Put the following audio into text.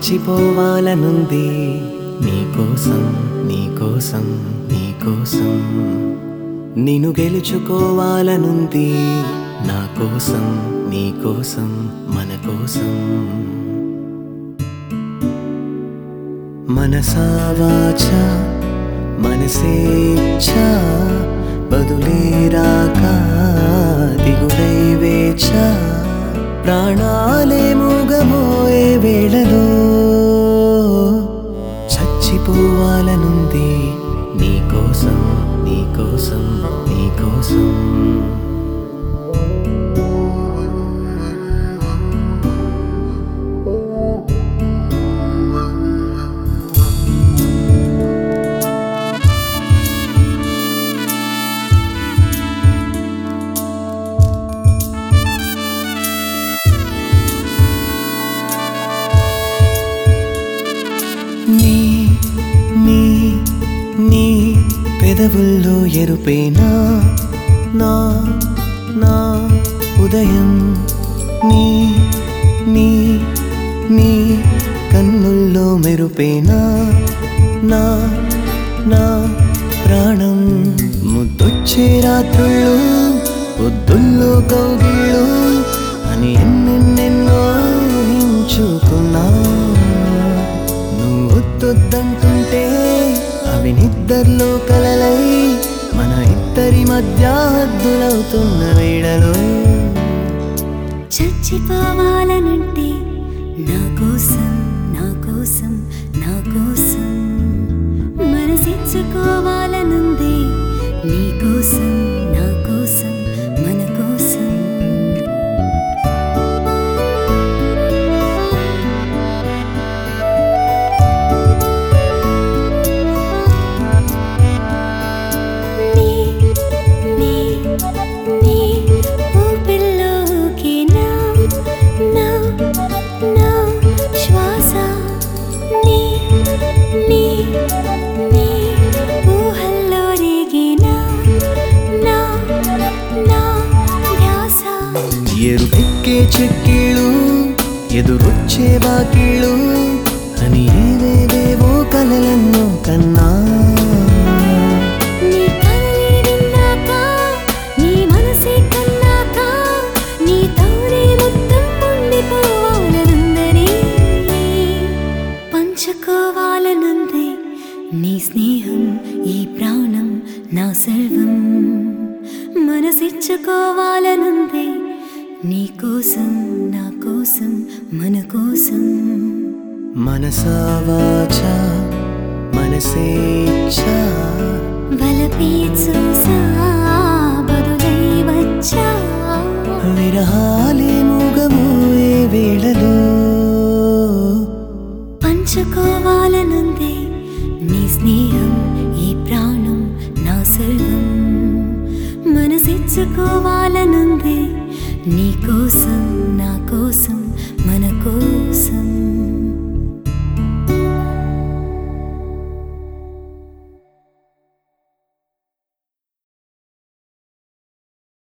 చచ్చిపోవాలనుంది నీకోసం నీకోసం నీకోసం నిన్ను గెలుచుకోవాలనుంది నా కోసం నీకోసం మన కోసం మనసా వాచ మనసేచ్ఛ బదులే రాక దిగులై వేచ ప్రాణాలే మూగమోయే వేళలో చచ్చిపోవాలనుంది నీకోసం నీకోసం నీకోసం నీ నీ నీ పెదవుల్లో ఎరుపేనా నా నా ఉదయం నీ నీ నీ కన్నుల్లో మెరుపేనా నా నా ప్రాణం ముద్దొచ్చే రాత్రుళ్ళు పొద్దుల్లో కౌగిళ్ళు అని ఎన్నెన్నెన్నో ఊహించుకున్నా నువ్వు వద్దొద్దంటుంటే అవి నిద్దర్లో కలలై మన ఇద్దరి మధ్య హద్దులవుతున్న వేళలో చచ్చిపోవాలనంటే నా కోసం నా కోసం నా కోసం మనసిచ్చుకోవాలనుంది నీ కోసం నా కోసం మన కోసం నీ నీ నీ ఊపిరిలోకి నా నా నా శ్వాస నీ నీ నీ ఊహల్లో రేగిన నా నా ధ్యాస ఎరుపెక్కే చెక్కిళ్ళు ఎదురొచ్చే బాకీళ్ళు అని ఏవేవేవో కలలెన్నో కన్నా నీ కలలే విన్నాక నీ మనసే కన్నాక నీ తోడే మొత్తం ఉండిపోవాలనుందని పంచుకోవాలనుంది నీ స్నేహం ఈ ప్రాణం నా సర్వం మనసిచ్చుకోవాలనుంది నీ కోసం నా కోసం మన కోసం మనసా వాచ మనసేచ్ఛ బలపే చూసా బదులై వచ్చా విరహాలే మూగమోయే వేళలో పంచుకోవాలనుంది నీ స్నేహం ఈ ప్రాణం నా సర్వం మనసిచ్చుకోవాలనుంది నీ కోసం నా కోసం మన కోసం